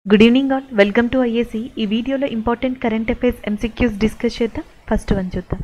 good evening all welcome to IAC ఈ వీడియోలో important current affairs MCQs discuss చేద్దాం first one చూద్దాం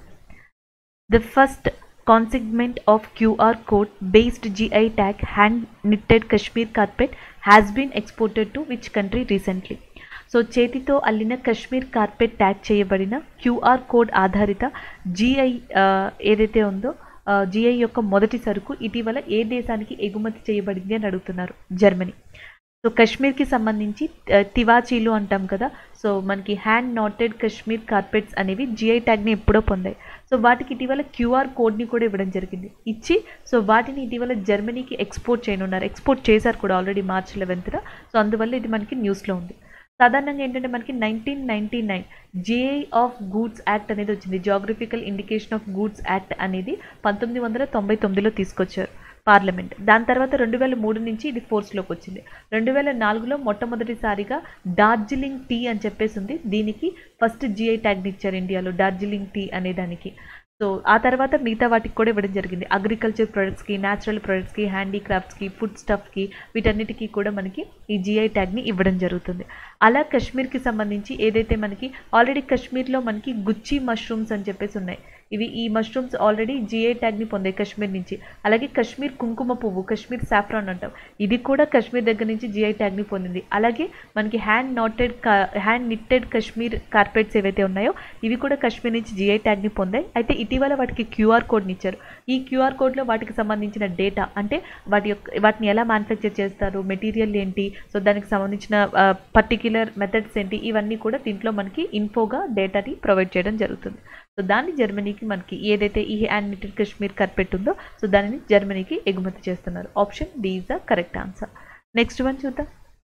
the first consignment of QR code based GI tag hand knitted Kashmir carpet has been exported to which country recently so చేతితో అల్లిన Kashmir carpet tag చేయబడిన QR code ఆధారిత GI ఏదైతే ఉందో GI యొక్క మొదటి సరుకు ఇటీవల ఏ దేశానికి ఎగుమతి చేయబడింది అని అడుగుతున్నారు జర్మనీ సో కశ్మీర్కి సంబంధించి ఆ, తివాచీలు అంటాం కదా సో మనకి హ్యాండ్ నాటెడ్ కశ్మీర్ కార్పెట్స్ అనేవి జిఐ ట్యాగ్ని ఎప్పుడో పొందాయి సో వాటికి ఇటీవల క్యూఆర్ కోడ్ని కూడా ఇవ్వడం జరిగింది ఇచ్చి సో వాటిని ఇటీవల జర్మనీకి ఎక్స్పోర్ట్ చేయనున్నారు ఎక్స్పోర్ట్ చేశారు కూడా ఆల్రెడీ మార్చ్ లెవెన్త్న సో అందువల్ల ఇది మనకి న్యూస్లో ఉంది సాధారణంగా ఏంటంటే మనకి nineteen ninety nine GI of goods act అనేది వచ్చింది geographical indication of goods act అనేది పంతొమ్మిది వందల తొంభై తొమ్మిదిలో తీసుకొచ్చారు పార్లమెంట్ దాని తర్వాత రెండు వేల మూడు నుంచి ఇది ఫోర్స్లోకి వచ్చింది రెండు వేల నాలుగులో మొట్టమొదటిసారిగా డార్జిలింగ్ టీ అని చెప్పేసి ఉంది దీనికి ఫస్ట్ జిఐ ట్యాగ్ని ఇచ్చారు ఇండియాలో డార్జిలింగ్ టీ అనే దానికి సో ఆ తర్వాత మిగతా వాటికి కూడా ఇవ్వడం జరిగింది అగ్రికల్చర్ ప్రొడక్ట్స్కి న్యాచురల్ ప్రొడక్ట్స్కి హ్యాండీక్రాఫ్ట్స్కి ఫుడ్ స్టఫ్కి వీటన్నిటికీ కూడా మనకి ఈ జిఐ ట్యాగ్ని ఇవ్వడం జరుగుతుంది అలా కశ్మీర్కి సంబంధించి ఏదైతే మనకి ఆల్రెడీ కశ్మీర్లో మనకి గుచ్చి మష్రూమ్స్ అని చెప్పేసి ఉన్నాయి ఇవి ఈ మష్రూమ్స్ ఆల్రెడీ జిఐ ట్యాగ్ని పొందాయి కశ్మీర్ నుంచి అలాగే కశ్మీర్ కుంకుమ పువ్వు కశ్మీర్ సాఫ్రాన్ అంటాం ఇది కూడా కశ్మీర్ దగ్గర నుంచి జిఐ ట్యాగ్ని పొందింది అలాగే మనకి hand knotted hand knitted Kashmir carpets ఏవైతే ఉన్నాయో ఇవి కూడా కశ్మీర్ నుంచి జిఐ ట్యాగ్ని పొందాయి అయితే ఇటీవల వాటికి క్యూఆర్ కోడ్ని ఇచ్చారు ఈ క్యూఆర్ కోడ్లో వాటికి సంబంధించిన డేటా అంటే వాటి యొక్క వాటిని ఎలా మ్యానుఫ్యాక్చర్ చేస్తారు మెటీరియల్ ఏంటి సో దానికి సంబంధించిన పర్టిక్యులర్ మెథడ్స్ ఏంటి ఇవన్నీ కూడా దీంట్లో మనకి ఇన్ఫోగా డేటాని ప్రొవైడ్ చేయడం జరుగుతుంది సో దాన్ని జర్మనీకి మనకి ఏదైతే ఈ హ్యాండ్ నిటెడ్ కశ్మీర్ కార్పెట్ ఉందో సో దానిని జర్మనీకి ఎగుమతి చేస్తున్నారు option D is the correct answer next one చూద్దాం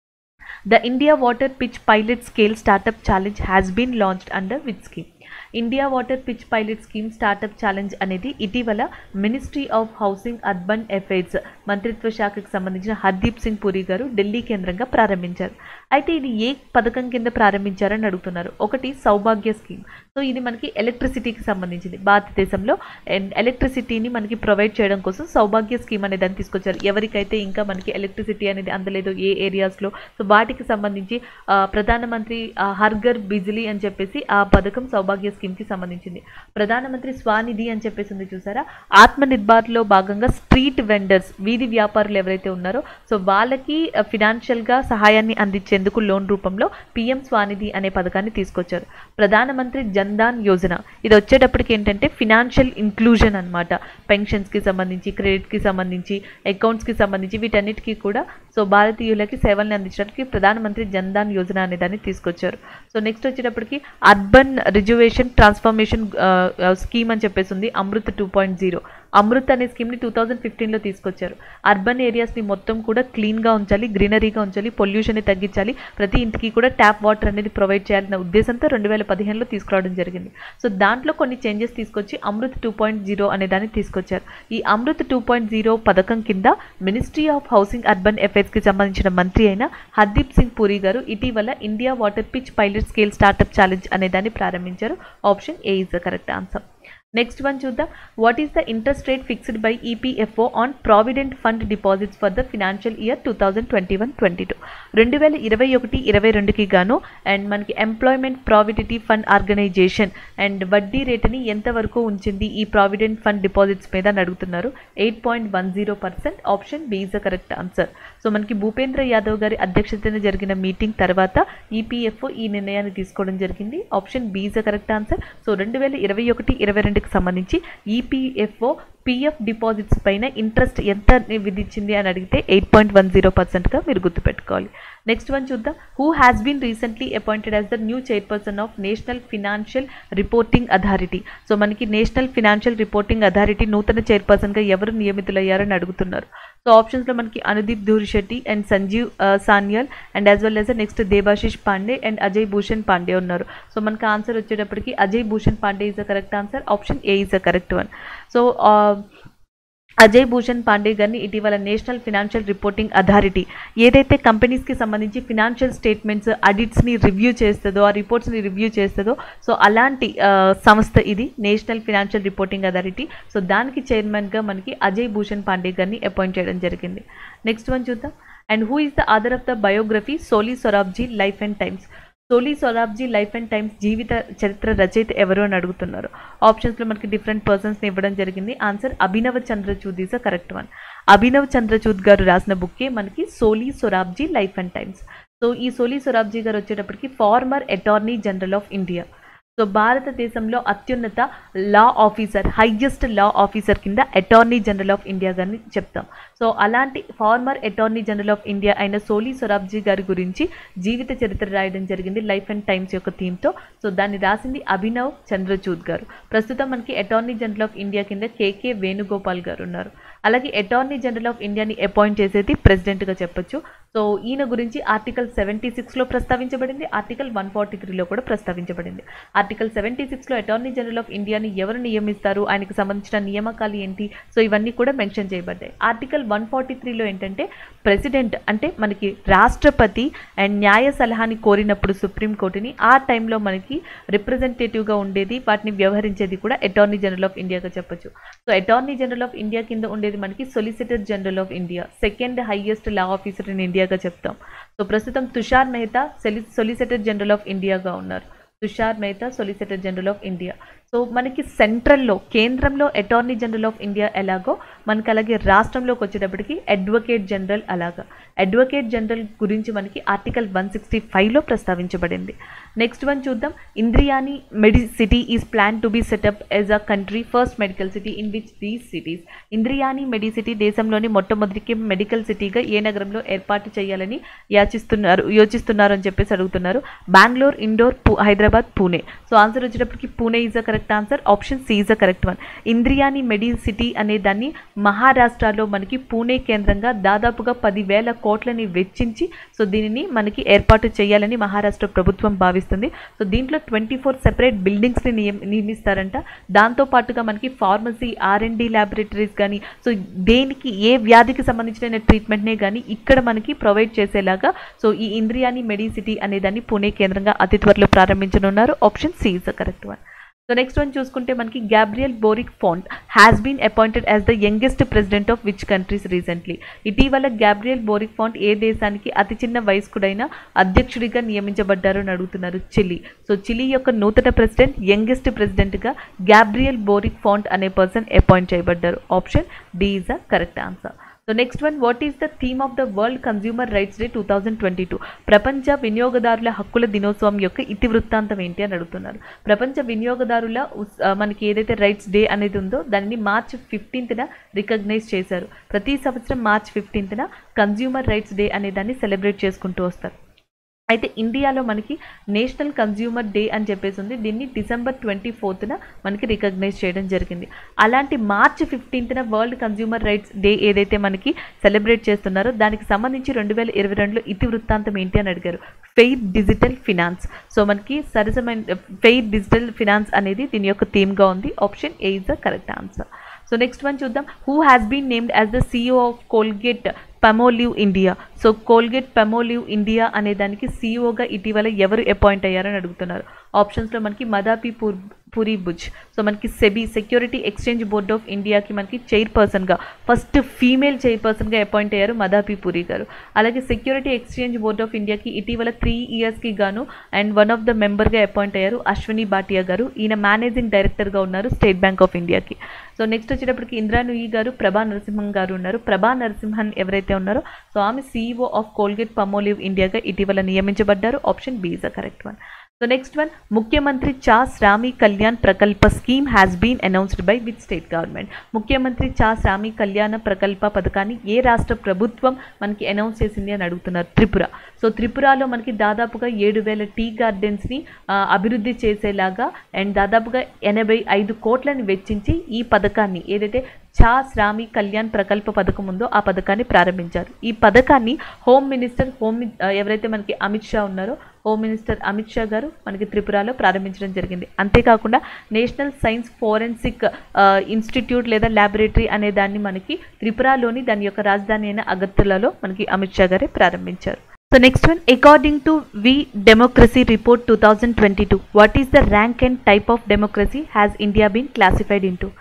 the India water pitch pilot scale startup challenge has been launched under which scheme India water pitch pilot scheme startup challenge అనేది ఇటీవల ministry of housing urban affairs మంత్రిత్వ శాఖకు సంబంధించిన హర్దీప్ సింగ్ పురి గారు ఢిల్లీ కేంద్రంగా ప్రారంభించారు అయితే ఇది ఏ పథకం కింద ప్రారంభించారని అడుగుతున్నారు ఒకటి సౌభాగ్య స్కీమ్ సో ఇది మనకి ఎలక్ట్రిసిటీకి సంబంధించింది భారతదేశంలో అండ్ ఎలక్ట్రిసిటీని మనకి ప్రొవైడ్ చేయడం కోసం సౌభాగ్య స్కీమ్ అనే దాన్ని తీసుకొచ్చారు ఎవరికైతే ఇంకా మనకి ఎలక్ట్రిసిటీ అనేది అందలేదు ఏ ఏరియాస్లో సో వాటికి సంబంధించి ఆ, ప్రధానమంత్రి ఆ, హర్ఘర్ బిజిలీ అని చెప్పేసి ఆ పథకం సౌభాగ్య స్కీమ్కి సంబంధించింది ప్రధానమంత్రి స్వానిధి అని చెప్పేసి ఉంది చూసారా ఆత్మ నిర్భర్లో భాగంగా స్ట్రీట్ వెండర్స్ వీధి వ్యాపారులు ఎవరైతే ఉన్నారో సో వాళ్ళకి ఫినాన్షియల్గా సహాయాన్ని అందించేందుకు లోన్ రూపంలో పిఎం స్వానిధి అనే పథకాన్ని తీసుకొచ్చారు ప్రధానమంత్రి జన్ధాన్ యోజన ఇది వచ్చేటప్పటికి ఏంటంటే ఫినాన్షియల్ ఇంక్లూజన్ అనమాట పెన్షన్స్కి సంబంధించి క్రెడిట్కి సంబంధించి అకౌంట్స్కి సంబంధించి వీటన్నిటికీ కూడా సో భారతీయులకి సేవల్ని అందించడానికి ప్రధానమంత్రి జన్ధాన్ యోజన అనే దాన్ని తీసుకొచ్చారు సో నెక్స్ట్ వచ్చేటప్పటికి అర్బన్ రిజర్వేషన్ ట్రాన్స్ఫర్మేషన్ స్కీమ్ అని చెప్పేసి ఉంది Amrut two point zero Amrut అనే స్కీమ్ని టూ థౌజండ్ ఫిఫ్టీన్లో తీసుకొచ్చారు అర్బన్ ఏరియాస్ని మొత్తం కూడా క్లీన్గా ఉంచాలి గ్రీనరీగా ఉంచాలి పొల్యూషన్ని తగ్గించాలి ప్రతి ఇంటికి కూడా ట్యాప్ వాటర్ అనేది ప్రొవైడ్ చేయాలన్న ఉద్దేశంతో రెండు వేల పదిహేనులో తీసుకురావడం జరిగింది సో దాంట్లో కొన్ని చేంజెస్ తీసుకొచ్చి అమృత్ టూ పాయింట్ జీరో అనే దాన్ని తీసుకొచ్చారు ఈ అమృత్ టూ పాయింట్ జీరో పథకం కింద మినిస్ట్రీ ఆఫ్ హౌసింగ్ అర్బన్ అఫైర్స్కి సంబంధించిన మంత్రి అయిన హర్దీప్ సింగ్ పూరి గారు ఇటీవల India water pitch pilot scale startup challenge అనే దాన్ని ప్రారంభించారు option A is the correct answer next one చూద్దాం what is the interest rate fixed by EPFO on provident fund deposits for the financial year two thousand twenty one twenty two రెండు వేల ఇరవై ఒకటి ఇరవై రెండుకి గాను అండ్ మనకి employment provident fund organisation and వడ్డీ రేటుని ఎంతవరకు ఉంచింది ఈ ప్రావిడెంట్ ఫండ్ డిపాజిట్స్ మీద అని అడుగుతున్నారు eight point one zero percent option B is the correct answer so మనకి భూపేంద్ర యాదవ్ గారి అధ్యక్షతన జరిగిన మీటింగ్ తర్వాత ఈపీఎఫ్ఓ ఈ నిర్ణయాన్ని తీసుకోవడం జరిగింది option B is the correct answer so రెండు వేల ఇరవై ఒకటి ఇరవై రెండుకి సంబంధించి ఈపీఎఫ్ఓ పిఎఫ్ డిపాజిట్స్ పైన ఇంట్రెస్ట్ ఎంత విధించింది అని అడిగితే ఎయిట్ పాయింట్ వన్ జీరో పర్సెంట్గా మీరు గుర్తుపెట్టుకోవాలి నెక్స్ట్ వన్ చూద్దాం who has been recently appointed as the new chairperson of national financial reporting authority so మనకి నేషనల్ ఫినాన్షియల్ రిపోర్టింగ్ అథారిటీ నూతన చైర్పర్సన్గా ఎవరు నియమితులయ్యారని అడుగుతున్నారు సో ఆప్షన్స్లో మనకి Anudeep Dhurishetty and Sanjeev Sanyal and as well as next Debashish Pandey and Ajay Bhushan Pandey ఉన్నారు సో మనకి ఆన్సర్ వచ్చేటప్పటికి Ajay Bhushan Pandey is the correct answer option A is the correct one so Ajay Bhushan Pandey గారిని ఇటీవల నేషనల్ ఫినాన్షియల్ రిపోర్టింగ్ అథారిటీ ఏదైతే కంపెనీస్కి సంబంధించి ఫినాన్షియల్ స్టేట్మెంట్స్ ఆడిట్స్ని రివ్యూ చేస్తుందో ఆ రిపోర్ట్స్ని రివ్యూ చేస్తుందో సో అలాంటి ఆ, సంస్థ ఇది national financial reporting authority so దానికి చైర్మన్గా మనకి అజయ్ భూషణ్ పాండే గారిని అపాయింట్ చేయడం జరిగింది నెక్స్ట్ వన్ చూద్దాం and who is the other of the biography Soli Sorabjee life and times Soli Sorabjee life and times జీవిత చరిత్ర రచయిత ఎవరు అని అడుగుతున్నారు ఆప్షన్స్లో మనకి డిఫరెంట్ పర్సన్స్ని ఇవ్వడం జరిగింది answer Abhinav Chandrachud is a correct one Abhinav Chandrachud గారు రాసిన బుక్కే మనకి Soli Sorabjee life and times so ఈ సోలీ సొరాబ్జీ గారు వచ్చేటప్పటికి former attorney general of India so భారతదేశంలో అత్యున్నత law officer highest law officer కింద అటార్నీ జనరల్ ఆఫ్ ఇండియా గారిని చెప్తాం సో అలాంటి former attorney general of India అయిన సోలీ సొరాబ్జీ గారి గురించి జీవిత చరిత్ర రాయడం జరిగింది లైఫ్ అండ్ టైమ్స్ యొక్క థీమ్తో సో దాన్ని రాసింది అభినవ్ చంద్రచూద్ గారు ప్రస్తుతం మనకి అటార్నీ జనరల్ ఆఫ్ ఇండియా కింద కేకే వేణుగోపాల్ గారు ఉన్నారు అలాగే అటార్నీ జనరల్ ఆఫ్ ఇండియాని అపాయింట్ చేసేది ప్రెసిడెంట్గా చెప్పొచ్చు సో ఈయన గురించి ఆర్టికల్ సెవెంటీ సిక్స్లో ప్రస్తావించబడింది ఆర్టికల్ వన్ ఫార్టీ త్రీలో కూడా ప్రస్తావించబడింది ఆర్టికల్ సెవెంటీ సిక్స్లో అటార్నీ జనరల్ ఆఫ్ ఇండియాని ఎవరు నియమిస్తారు ఆయనకు సంబంధించిన నియామకాలు ఏంటి సో ఇవన్నీ కూడా మెన్షన్ చేయబడ్డాయి ఆర్టికల్ వన్ ఫార్టీ త్రీలో ఏంటంటే ప్రెసిడెంట్ అంటే మనకి రాష్ట్రపతి అండ్ న్యాయ సలహాని కోరినప్పుడు సుప్రీంకోర్టుని ఆ టైంలో మనకి రిప్రజెంటేటివ్గా ఉండేది వాటిని వ్యవహరించేది కూడా అటార్నీ జనరల్ ఆఫ్ ఇండియాగా చెప్పొచ్చు so attorney general of India కింద ఉండేది మనకి solicitor general of India second highest law officer in ఇండియాగా చెప్తాం సో ప్రస్తుతం తుషార్ మెహతా సొలి సొలిసిటర్ జనరల్ ఆఫ్ ఇండియాగా ఉన్నారు Tushar Mehta solicitor general of India so మనకి సెంట్రల్లో కేంద్రంలో అటార్నీ జనరల్ ఆఫ్ ఇండియా ఎలాగో మనకి అలాగే రాష్ట్రంలోకి వచ్చేటప్పటికి అడ్వకేట్ జనరల్ అలాగా అడ్వకేట్ జనరల్ గురించి మనకి ఆర్టికల్ వన్ సిక్స్టీ ఫైవ్లో ప్రస్తావించబడింది నెక్స్ట్ వన్ చూద్దాం Indrayani medicity is plan to be set up as a country first medical city in which these cities Indrayani medicity దేశంలోని మొట్టమొదటి మెడికల్ సిటీగా ఏ నగరంలో ఏర్పాటు చేయాలని యాచిస్తున్నారు యోచిస్తున్నారు అని చెప్పేసి అడుగుతున్నారు బెంగళూరు ఇండోర్ హైదరాబాద్ పూణే సో ఆన్సర్ వచ్చేటప్పటికి Pune is a correct answer option C is a correct one Indrayani medicity అనే దాన్ని మహారాష్ట్రలో మనకి పూణే కేంద్రంగా దాదాపుగా పదివేల కోట్లని వెచ్చించి సో దీనిని మనకి ఏర్పాటు చేయాలని మహారాష్ట్ర ప్రభుత్వం భావిస్తుంది సో దీంట్లో ట్వంటీ ఫోర్ సెపరేట్ బిల్డింగ్స్ని నియమ నియమిస్తారంట దాంతో పాటుగా మనకి pharmacy R and D laboratories కానీ సో దేనికి ఏ వ్యాధికి సంబంధించిన ట్రీట్మెంట్నే కానీ ఇక్కడ మనకి ప్రొవైడ్ చేసేలాగా సో ఈ ఇంద్రియాని మెడిసిటీ అనే దాన్ని పూణే కేంద్రంగా అతి త్వరలో ప్రారంభించనున్నారు option C is the correct one so next one చూసుకుంటే మనకి Gabriel Boric Font has been appointed as the youngest president of which countries recently ఇటీవల గ్యాబ్రియల్ బోరిక్ ఫాంట్ ఏ దేశానికి అతి చిన్న వయస్కుడైన అధ్యక్షుడిగా నియమించబడ్డారు అని అడుగుతున్నారు చిలీ సో చిలీ యొక్క నూతన ప్రెసిడెంట్ యంగెస్ట్ ప్రెసిడెంట్గా గ్యాబ్రియల్ బోరిక్ ఫాంట్ అనే పర్సన్ అపాయింట్ చేయబడ్డారు option D is the correct answer so next one what is the theme of the world consumer rights day two thousand twenty two ప్రపంచ వినియోగదారుల హక్కుల దినోత్సవం యొక్క ఇతి వృత్తాంతం ఏంటి అని అడుగుతున్నారు ప్రపంచ వినియోగదారుల ఉస్- ఆ, మనకి ఏదైతే రైట్స్ డే అనేది ఉందో దానిని మార్చ్ ఫిఫ్టీన్త్న రికగ్నైజ్ చేశారు ప్రతి సంవత్సరం మార్చ్ ఫిఫ్టీన్త్న కన్జ్యూమర్ రైట్స్ డే అనే దాన్ని సెలబ్రేట్ చేసుకుంటూ వస్తారు అయితే ఇండియాలో మనకి నేషనల్ కన్జ్యూమర్ డే అని చెప్పేసి ఉంది దీన్ని డిసెంబర్ ట్వంటీ ఫోర్త్న మనకి రికగ్నైజ్ చేయడం జరిగింది అలాంటి మార్చ్ ఫిఫ్టీన్త్న వరల్డ్ కన్జ్యూమర్ రైట్స్ డే ఏదైతే మనకి సెలబ్రేట్ చేస్తున్నారో దానికి సంబంధించి రెండు వేల ఇరవై రెండులో ఇతి వృత్తాంతం ఏంటి అని అడిగారు ఫెయిర్ డిజిటల్ ఫినాన్స్ సో మనకి సరసమైన ఫెయిర్ డిజిటల్ ఫినాన్స్ అనేది దీని యొక్క థీమ్గా ఉంది option A is the correct answer so next one చూద్దాం who has been named as the CEO of Colgate Palmolive India so Colgate Palmolive India అనే దానికి సీఈఓగా ఇటీవల ఎవరు అపాయింట్ అయ్యారని అడుగుతున్నారు ఆప్షన్స్లో మనకి మదాపి పూర్ పూరి బుజ్ సో మనకి SEBI security exchange board of ఇండియాకి మనకి చైర్పర్సన్గా ఫస్ట్ ఫీమేల్ చైర్పర్సన్గా అపాయింట్ అయ్యారు మదాపి పూరి గారు అలాగే సెక్యూరిటీ ఎక్స్చేంజ్ బోర్డ్ ఆఫ్ ఇండియాకి ఇటీవల త్రీ ఇయర్స్కి గాను అండ్ వన్ ఆఫ్ ద మెంబర్గా అపాయింట్ అయ్యారు అశ్విని భాటియా గారు ఈయన మేనేజింగ్ డైరెక్టర్గా ఉన్నారు స్టేట్ బ్యాంక్ ఆఫ్ ఇండియాకి సో నెక్స్ట్ వచ్చేటప్పటికి ఇందిరా నుయి గారు ప్రభా నరసింహన్ గారు ఉన్నారు ప్రభా నరసింహన్ ఎవరైతే ఉన్నారో సో ఆమె సీఈఓ ఆఫ్ కోల్గేట్ పమోలివ్ ఇండియాగా ఇటీవల నియమించబడ్డారు option B is the correct one so next one Mukhyamantri Cha Shramik Kalyan Prakalpa scheme has been announced by with state government Mukhyamantri Cha శ్రామి కళ్యాణ ప్రకల్ప పథకాన్ని ఏ రాష్ట్ర ప్రభుత్వం మనకి అనౌన్స్ చేసింది అని అడుగుతున్నారు త్రిపుర సో త్రిపురలో మనకి దాదాపుగా ఏడు వేల టీ గార్డెన్స్ని ఆ, అభివృద్ధి చేసేలాగా అండ్ దాదాపుగా ఎనభై ఐదు కోట్లని వెచ్చించి ఈ పథకాన్ని ఏదైతే చా శ్రామి కళ్యాణ్ ప్రకల్ప పథకం ఉందో ఆ పథకాన్ని ప్రారంభించారు ఈ పథకాన్ని హోమ్ మినిస్టర్ హోమ్ మి- ఆ, ఎవరైతే మనకి అమిత్ షా ఉన్నారో హోమ్ మినిస్టర్ అమిత్ షా గారు మనకి త్రిపురలో ప్రారంభించడం జరిగింది అంతేకాకుండా నేషనల్ సైన్స్ ఫోరెన్సిక్ ఇన్స్టిట్యూట్ లేదా ల్యాబొరేటరీ అనే దాన్ని మనకి త్రిపురలోని దాని యొక్క రాజధాని అయిన అగర్తలలో మనకి అమిత్ షా గారే ప్రారంభించారు so next one according to V democracy report two thousand twenty two what is the rank and type of democracy has India been classified in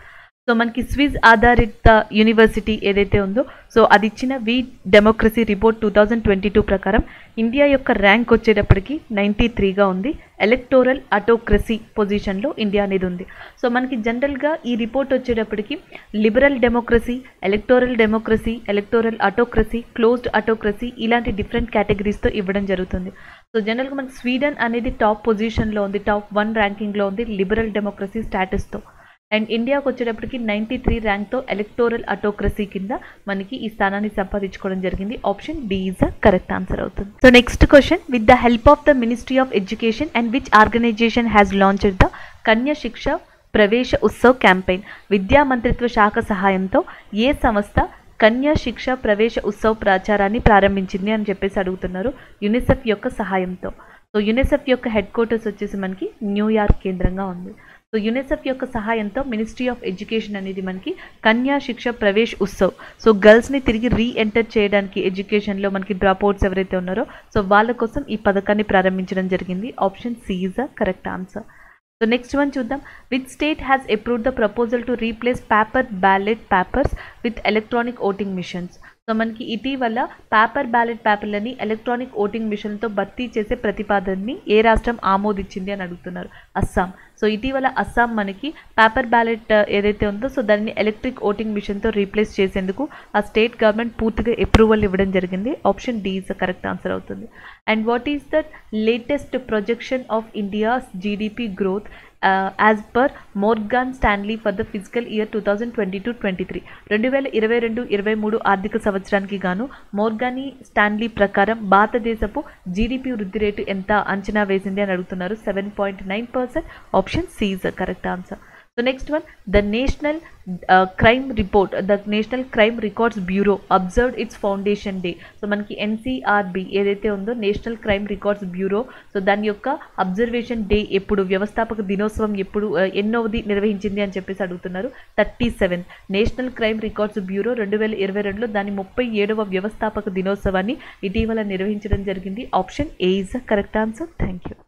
so మనకి స్విజ్ ఆధారిత యూనివర్సిటీ ఏదైతే ఉందో సో అది ఇచ్చిన V democracy report two thousand twenty two ప్రకారం India యొక్క rank వచ్చేటప్పటికి ninety త్రీగా ఉంది ఎలక్టోరల్ అటోక్రసీ పొజిషన్లో ఇండియా అనేది ఉంది సో మనకి జనరల్గా ఈ రిపోర్ట్ వచ్చేటప్పటికి liberal democracy electoral democracy electoral autocracy closed autocracy ఇలాంటి డిఫరెంట్ కేటగిరీస్తో ఇవ్వడం జరుగుతుంది సో జనరల్గా మనకి స్వీడన్ అనేది టాప్ పొజిషన్లో ఉంది టాప్ వన్ ర్యాంకింగ్లో ఉంది లిబరల్ డెమోక్రసీ స్టాటస్తో అండ్ ఇండియాకి వచ్చేటప్పటికి నైంటీ త్రీ ర్యాంక్తో ఎలక్టోరల్ అటోక్రసీ కింద మనకి ఈ స్థానాన్ని సంపాదించుకోవడం జరిగింది option D is the correct answer అవుతుంది so next question with the help of the ministry of education and which organisation has launched the Kanya Shiksha Pravesh Utsav campaign విద్యా మంత్రిత్వ శాఖ సహాయంతో ఏ సంస్థ కన్యా శిక్ష ప్రవేశ ఉత్సవ్ ప్రచారాన్ని ప్రారంభించింది అని చెప్పేసి అడుగుతున్నారు యునిసెఫ్ యొక్క సహాయంతో సో యునిసెఫ్ యొక్క హెడ్ క్వార్టర్స్ వచ్చేసి మనకి న్యూయార్క్ కేంద్రంగా ఉంది సో యునిసెఫ్ యొక్క సహాయంతో మినిస్ట్రీ ఆఫ్ ఎడ్యుకేషన్ అనేది మనకి కన్యా శిక్ష ప్రవేశ్ ఉత్సవ్ సో గర్ల్స్ని తిరిగి రీ ఎంటర్ చేయడానికి ఎడ్యుకేషన్లో మనకి డ్రాప్ అవుట్స్ ఎవరైతే ఉన్నారో సో వాళ్ళ కోసం ఈ పథకాన్ని ప్రారంభించడం జరిగింది option C is the correct answer so next one చూద్దాం with state has approved the proposal to replace paper ballot papers with electronic voting machines so మనకి ఇటీవల పేపర్ బ్యాలెట్ పేపర్లని ఎలక్ట్రానిక్ ఓటింగ్ మిషన్తో భర్తీ చేసే ప్రతిపాదనని ఏ రాష్ట్రం ఆమోదించింది అని అడుగుతున్నారు అస్సాం సో ఇటీవల అస్సాం మనకి పేపర్ బ్యాలెట్ ఏదైతే ఉందో సో దాన్ని ఎలక్ట్రిక్ ఓటింగ్ మిషన్తో రీప్లేస్ చేసేందుకు ఆ స్టేట్ గవర్నమెంట్ పూర్తిగా అప్రూవల్ ఇవ్వడం జరిగింది option D is the correct answer అవుతుంది and what is the latest projection of India's GDP growth as per Morgan Stanley for the physical year two thousand twenty two twenty three రెండు వేల ఇరవై రెండు ఇరవై మూడు ఆర్థిక సంవత్సరానికి గాను మోర్గానీ స్టాన్లీ ప్రకారం భారతదేశపు జీడిపి వృద్ధి రేటు ఎంత అంచనా వేసింది అని అడుగుతున్నారు seven point nine percent option C is correct answer so next one the national crime report the national crime records bureau observed its foundation day so మనకి ఎన్సీఆర్బి ఏదైతే ఉందో national crime records bureau so దాని యొక్క observation day ఎప్పుడు వ్యవస్థాపక దినోత్సవం ఎప్పుడు uh, ఎన్నోది నిర్వహించింది అని చెప్పేసి అడుగుతున్నారు thirty seven national crime records bureau రెండు వేల ఇరవై రెండులో దాని ముప్పై ఏడవ వ్యవస్థాపక దినోత్సవాన్ని ఇటీవల నిర్వహించడం జరిగింది option A is the correct answer thank you